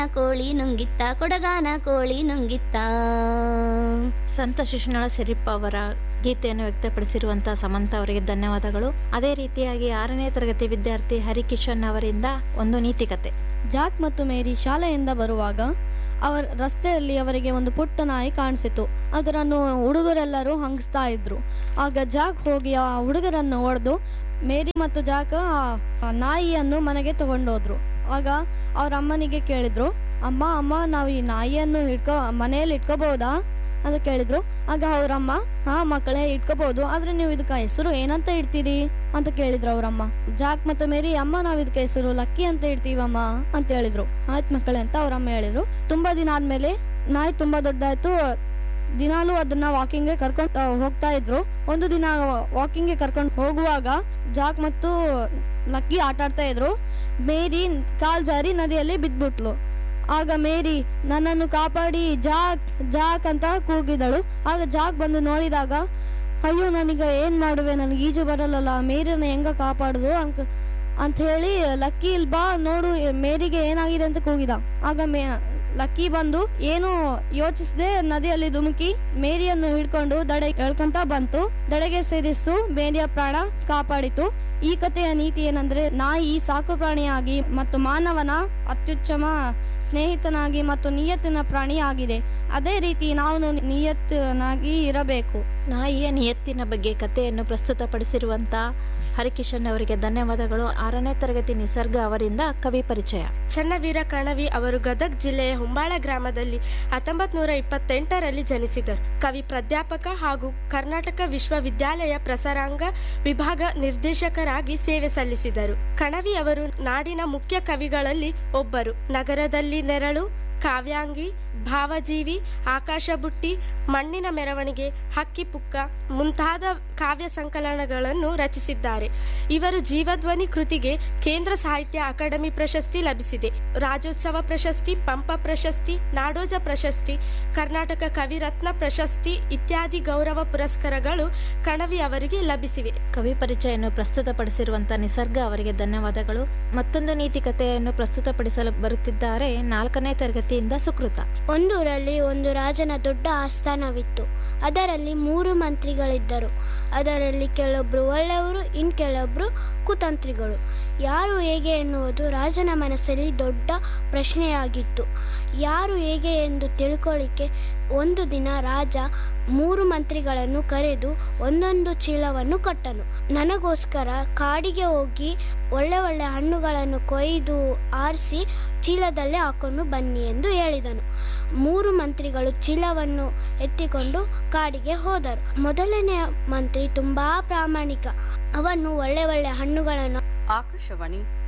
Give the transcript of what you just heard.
ಕೋಳಿ ನುಂಗಿತ್ತ ಕೊಡಗಾನ ಕೋಳಿ ನುಂಗಿತ್ತ ಸಂತ ಶಿಶುನಾಳ ಶರೀಫ್ ಅವರ ಗೀತೆಯನ್ನು ವ್ಯಕ್ತಪಡಿಸಿರುವಂಥ ಸಮಂತ ಅವರಿಗೆ ಧನ್ಯವಾದಗಳು ಅದೇ ರೀತಿಯಾಗಿ ಆರನೇ ತರಗತಿ ವಿದ್ಯಾರ್ಥಿ ಹರಿಕಿಶನ್ ಅವರಿಂದ ಒಂದು ನೀತಿಕತೆ ಜಾಕ್ ಮತ್ತು ಮೇರಿ ಶಾಲೆಯಿಂದ ಬರುವಾಗ ಅವರ ರಸ್ತೆಯಲ್ಲಿ ಅವರಿಗೆ ಒಂದು ಪುಟ್ಟ ನಾಯಿ ಕಾಣಿಸಿತು ಅದರನ್ನು ಹುಡುಗರೆಲ್ಲರೂ ಹಂಗಿಸ್ತಾ ಇದ್ರು ಆಗ ಜಾಕ್ ಹೋಗಿ ಆ ಹುಡುಗರನ್ನು ಹೊಡೆದು ಮೇರಿ ಮತ್ತು ಜಾಕ್ ಆ ಆ ನಾಯಿಯನ್ನು ಮನೆಗೆ ತಗೊಂಡೋದ್ರು ಆಗ ಅವ್ರ ಅಮ್ಮನಿಗೆ ಕೇಳಿದ್ರು ಅಮ್ಮ ಅಮ್ಮ ನಾವು ಈ ನಾಯಿಯನ್ನು ಇಟ್ಕೋ ಮನೆಯಲ್ಲಿ ಇಟ್ಕೋಬಹುದಾ ಅಂತ ಕೇಳಿದ್ರು ಆಗ ಅವ್ರಮ್ಮ ಹಾ ಮಕ್ಕಳೇ ಇಟ್ಕೋಬಹುದು ಆದ್ರೆ ನೀವು ಇದಕ್ಕೆ ಹೆಸರು ಏನಂತ ಇಡ್ತೀರಿ ಅಂತ ಕೇಳಿದ್ರು ಅವ್ರಮ್ಮ ಜಾಕ್ ಮತ್ತು ಮೇರಿ ಅಮ್ಮ ನಾವ್ ಇದಕ್ಕೆ ಹೆಸರು ಲಕ್ಕಿ ಅಂತ ಇಡ್ತೀವಮ್ಮ ಅಂತ ಹೇಳಿದ್ರು ಆಯ್ತು ಮಕ್ಕಳೇ ಅಂತ ಅವ್ರಮ್ಮ ಹೇಳಿದ್ರು ತುಂಬಾ ದಿನ ಆದ್ಮೇಲೆ ನಾಯಿ ತುಂಬಾ ದೊಡ್ಡಾಯ್ತು ದಿನಾಲೂ ಅದನ್ನ ವಾಕಿಂಗ್ಗೆ ಕರ್ಕೊಂಡು ಹೋಗ್ತಾ ಇದ್ರು ಒಂದು ದಿನ ವಾಕಿಂಗ್ಗೆ ಕರ್ಕೊಂಡು ಹೋಗುವಾಗ ಜಾಕ್ ಮತ್ತು ಲಕ್ಕಿ ಆಟ ಆಡ್ತಾ ಇದ್ರು ಮೇರಿ ಕಾಲ್ ಜಾರಿ ನದಿಯಲ್ಲಿ ಬಿದ್ಬಿಟ್ಲು ಆಗ ಮೇರಿ ನನ್ನನ್ನು ಕಾಪಾಡಿ ಜಾಕ್ ಜಾಕ್ ಅಂತ ಕೂಗಿದಳು ಆಗ ಜಾಕ್ ಬಂದು ನೋಡಿದಾಗ ಅಯ್ಯೋ ನನಗೆ ಏನ್ ಮಾಡುವೆ ನನಗೆ ಈಜು ಬರಲ್ಲಲ್ಲ ಮೇರಿನ ಹೆಂಗ ಕಾಪಾಡುದು ಅಂಕ ಅಂತ ಹೇಳಿ ಲಕ್ಕಿ ಇಲ್ ಬಾ ನೋಡು ಮೇರಿಗೆ ಏನಾಗಿದೆ ಅಂತ ಕೂಗಿದ ಆಗ ಮೇ ಲಕ್ಕಿ ಬಂದು ಏನು ಯೋಚಿಸದೆ ನದಿಯಲ್ಲಿ ಧುಮುಕಿ ಮೇರಿಯನ್ನು ಹಿಡ್ಕೊಂಡು ದಡ ಎಳ್ಕೊಂತ ಬಂತು ದಡೆಗೆ ಸೇರಿಸು ಮೇರಿಯ ಪ್ರಾಣ ಕಾಪಾಡಿತು ಈ ಕಥೆಯ ನೀತಿ ಏನಂದ್ರೆ ನಾಯಿ ಸಾಕು ಪ್ರಾಣಿಯಾಗಿ ಮತ್ತು ಮಾನವನ ಅತ್ಯುತ್ತಮ ಸ್ನೇಹಿತನಾಗಿ ಮತ್ತು ನಿಯತ್ತಿನ ಪ್ರಾಣಿಯಾಗಿದೆ ಅದೇ ರೀತಿ ನಾವು ನಿಯತ್ತನಾಗಿ ಇರಬೇಕು ನಾಯಿಯ ನಿಯತ್ತಿನ ಬಗ್ಗೆ ಕಥೆಯನ್ನು ಪ್ರಸ್ತುತಪಡಿಸಿರುವಂಥ ಹರಿಕಿಶನ್ ಅವರಿಗೆ ಧನ್ಯವಾದಗಳು ಆರನೇ ತರಗತಿ ನಿಸರ್ಗ ಅವರಿಂದ ಕವಿ ಪರಿಚಯ ಚನ್ನವೀರ ಕಣವಿ ಅವರು ಗದಗ್ ಜಿಲ್ಲೆಯ ಹುಂಬಾಳ ಗ್ರಾಮದಲ್ಲಿ ಹತ್ತೊಂಬತ್ತು ನೂರ ಇಪ್ಪತ್ತೆಂಟರಲ್ಲಿ ಜನಿಸಿದರು ಕವಿ ಪ್ರಾಧ್ಯಾಪಕ ಹಾಗೂ ಕರ್ನಾಟಕ ವಿಶ್ವವಿದ್ಯಾಲಯ ಪ್ರಸಾರಾಂಗ ವಿಭಾಗ ನಿರ್ದೇಶಕರಾಗಿ ಸೇವೆ ಸಲ್ಲಿಸಿದರು ಕಣವಿ ಅವರು ನಾಡಿನ ಮುಖ್ಯ ಕವಿಗಳಲ್ಲಿ ಒಬ್ಬರು ನಗರದಲ್ಲಿ ನೆರಳು ಕಾವ್ಯಾಂಗಿ ಭಾವಜೀವಿ ಆಕಾಶ ಬುಟ್ಟಿ ಮಣ್ಣಿನ ಮೆರವಣಿಗೆ ಹಕ್ಕಿ ಪುಕ್ಕ ಮುಂತಾದ ಕಾವ್ಯ ಸಂಕಲನಗಳನ್ನು ರಚಿಸಿದ್ದಾರೆ ಇವರು ಜೀವಧ್ವನಿ ಕೃತಿಗೆ ಕೇಂದ್ರ ಸಾಹಿತ್ಯ ಅಕಾಡೆಮಿ ಪ್ರಶಸ್ತಿ ಲಭಿಸಿದೆ ರಾಜ್ಯೋತ್ಸವ ಪ್ರಶಸ್ತಿ ಪಂಪ ಪ್ರಶಸ್ತಿ ನಾಡೋಜ ಪ್ರಶಸ್ತಿ ಕರ್ನಾಟಕ ಕವಿರತ್ನ ಪ್ರಶಸ್ತಿ ಇತ್ಯಾದಿ ಗೌರವ ಪುರಸ್ಕಾರಗಳು ಕಣವಿ ಅವರಿಗೆ ಲಭಿಸಿವೆ ಕವಿ ಪರಿಚಯವನ್ನು ಪ್ರಸ್ತುತಪಡಿಸಿರುವಂಥ ನಿಸರ್ಗ ಅವರಿಗೆ ಧನ್ಯವಾದಗಳು ಮತ್ತೊಂದು ನೀತಿ ಕಥೆಯನ್ನು ಪ್ರಸ್ತುತಪಡಿಸಲು ಬರುತ್ತಿದ್ದಾರೆ ನಾಲ್ಕನೇ ತರಗತಿಯಿಂದ ಸುಕೃತ ಒಂದೂರಲ್ಲಿ ಒಂದು ರಾಜನ ದೊಡ್ಡ ಆಸ್ಥಾನವಿತ್ತು ಅದರಲ್ಲಿ ಮೂರು ಮಂತ್ರಿಗಳಿದ್ದರು ಅದರಲ್ಲಿ ಕೆಲವೊಬ್ಬರು ಒಳ್ಳೆಯವರು ಇನ್ನು ಕೆಲವೊಬ್ಬರು ಕುತಂತ್ರಿಗಳು ಯಾರು ಹೇಗೆ ಎನ್ನುವುದು ರಾಜನ ಮನಸ್ಸಲ್ಲಿ ದೊಡ್ಡ ಪ್ರಶ್ನೆಯಾಗಿತ್ತು ಯಾರು ಹೇಗೆ ಎಂದು ತಿಳ್ಕೊಳ್ಳಿಕ್ಕೆ ಒಂದು ದಿನ ರಾಜ ಮೂರು ಮಂತ್ರಿಗಳನ್ನು ಕರೆದು ಒಂದೊಂದು ಚೀಲವನ್ನು ಕೊಟ್ಟನು ನನಗೋಸ್ಕರ ಕಾಡಿಗೆ ಹೋಗಿ ಒಳ್ಳೆ ಒಳ್ಳೆ ಹಣ್ಣುಗಳನ್ನು ಕೊಯ್ದು ಆರಿಸಿ ಚೀಲದಲ್ಲೇ ಹಾಕೊಂಡು ಬನ್ನಿ ಎಂದು ಹೇಳಿದನು ಮೂರು ಮಂತ್ರಿಗಳು ಚೀಲವನ್ನು ಎತ್ತಿಕೊಂಡು ಕಾಡಿಗೆ ಹೋದರು ಮೊದಲನೆಯ ಮಂತ್ರಿ ತುಂಬಾ ಪ್ರಾಮಾಣಿಕ ಅವನು ಒಳ್ಳೆ ಒಳ್ಳೆ ಹಣ್ಣುಗಳನ್ನು ಆಕಾಶವಾಣಿ